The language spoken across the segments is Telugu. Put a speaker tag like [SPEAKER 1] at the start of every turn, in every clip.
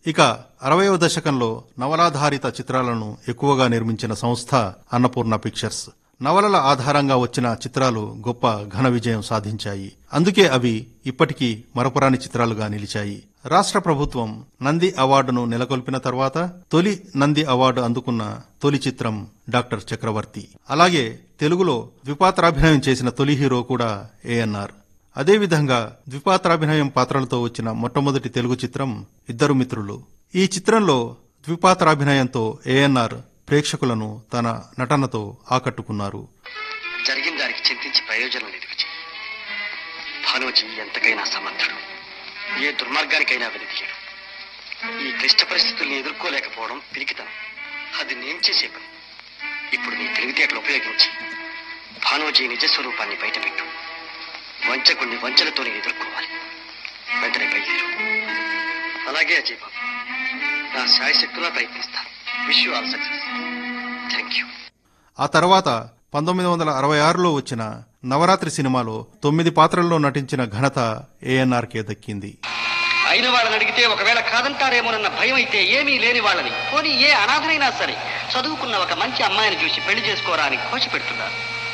[SPEAKER 1] ఇక అరవయవ దశకంలో నవలాధారిత చిత్రాలను ఎక్కువగా నిర్మించిన సంస్థ అన్నపూర్ణ పిక్చర్స్ నవలల ఆధారంగా వచ్చిన చిత్రాలు గొప్ప ఘన విజయం సాధించాయి అందుకే అవి ఇప్పటికీ మరపురాని చిత్రాలుగా నిలిచాయి రాష్ట్ర ప్రభుత్వం నంది అవార్డును నెలకొల్పిన తర్వాత తొలి నంది అవార్డు అందుకున్న తొలి చిత్రం డాక్టర్ చక్రవర్తి అలాగే తెలుగులో ద్విపాత్రాభినయం చేసిన తొలి హీరో కూడా ఏఎన్ఆర్ అదేవిధంగా ద్విపాత్రాభినయం పాత్రలతో వచ్చిన మొట్టమొదటి తెలుగు చిత్రం ఇద్దరు మిత్రులు ఈ చిత్రంలో ద్విపాత్రాభినయంతో ఏఎన్ఆర్ ప్రేక్షకులను తన నటనతో ఆకట్టుకున్నారు
[SPEAKER 2] జరిగిన దానికి చింతించి ప్రయోజనం లేదు విజయ్ భానుజీ ఎంతకైనా సమర్థుడు ఏ దుర్మార్గానికైనా వెలితీయడు ఈ క్లిష్ట పరిస్థితుల్ని ఎదుర్కోలేకపోవడం పిరికితనం అది నేను చేసే పని ఇప్పుడు నీ తెలివితేటలు ఉపయోగించి భానోజీ నిజస్వరూపాన్ని బయటపెట్టు వంచకుణ్ణి వంచలతోనే ఎదుర్కోవాలి వెంటనే బయలుదేరు అలాగే అజయ్ బాబు నా శాయశక్తులా ప్రయత్నిస్తాను wish you all success thank you
[SPEAKER 1] ఆ తర్వాత పంతొమ్మిది వందల అరవై ఆరులో వచ్చిన నవరాత్రి సినిమాలో తొమ్మిది పాత్రల్లో నటించిన ఘనత ఏఎన్ఆర్కే దక్కింది
[SPEAKER 2] అయిన వాళ్ళని అడిగితే ఒకవేళ కాదంటారేమోనన్న భయం అయితే ఏమీ లేని వాళ్ళని పోనీ ఏ అనాథనైనా సరే చదువుకున్న ఒక మంచి అమ్మాయిని చూసి పెళ్లి చేసుకోరా అని కోశ పెడుతున్నారు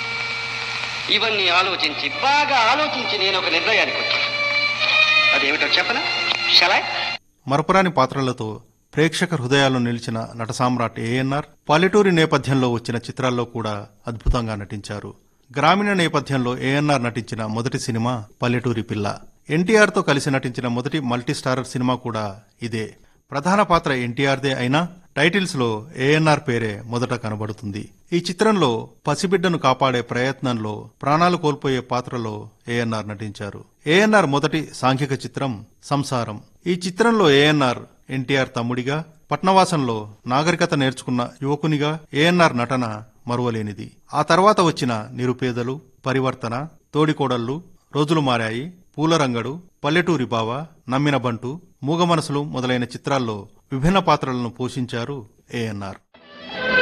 [SPEAKER 2] ఇవన్నీ ఆలోచించి బాగా ఆలోచించి నేను ఒక నిర్ణయానికి వచ్చాను అదేమిటో చెప్పనా షలాయ్
[SPEAKER 1] మరపురాని పాత్రలతో ప్రేక్షక హృదయాల్లో నిలిచిన నట సామ్రాట్ ఏఎన్ఆర్ పల్లెటూరి నేపథ్యంలో వచ్చిన చిత్రాల్లో కూడా అద్భుతంగా నటించారు గ్రామీణ నేపథ్యంలో ఏఎన్ఆర్ నటించిన మొదటి సినిమా పల్లెటూరి పిల్ల ఎన్టీఆర్ తో కలిసి నటించిన మొదటి మల్టీ స్టారర్ సినిమా కూడా ఇదే ప్రధాన పాత్ర ఎన్టీఆర్దే అయినా టైటిల్స్ లో ఏఎన్ఆర్ పేరే మొదట కనబడుతుంది ఈ చిత్రంలో పసిబిడ్డను కాపాడే ప్రయత్నంలో ప్రాణాలు కోల్పోయే పాత్రలో ఏఎన్ఆర్ నటించారు ఏఎన్ఆర్ మొదటి సాంఘిక చిత్రం సంసారం ఈ చిత్రంలో ఏఎన్ఆర్ ఎన్టీఆర్ తమ్ముడిగా పట్నవాసంలో నాగరికత నేర్చుకున్న యువకునిగా ఏఎన్ఆర్ నటన మరువలేనిది ఆ తర్వాత వచ్చిన నిరుపేదలు పరివర్తన తోడికోడళ్ళు రోజులు మారాయి పూలరంగడు పల్లెటూరి బావ నమ్మిన బంటు మూగ మనసులు మొదలైన చిత్రాల్లో విభిన్న పాత్రలను పోషించారు ఏఎన్ఆర్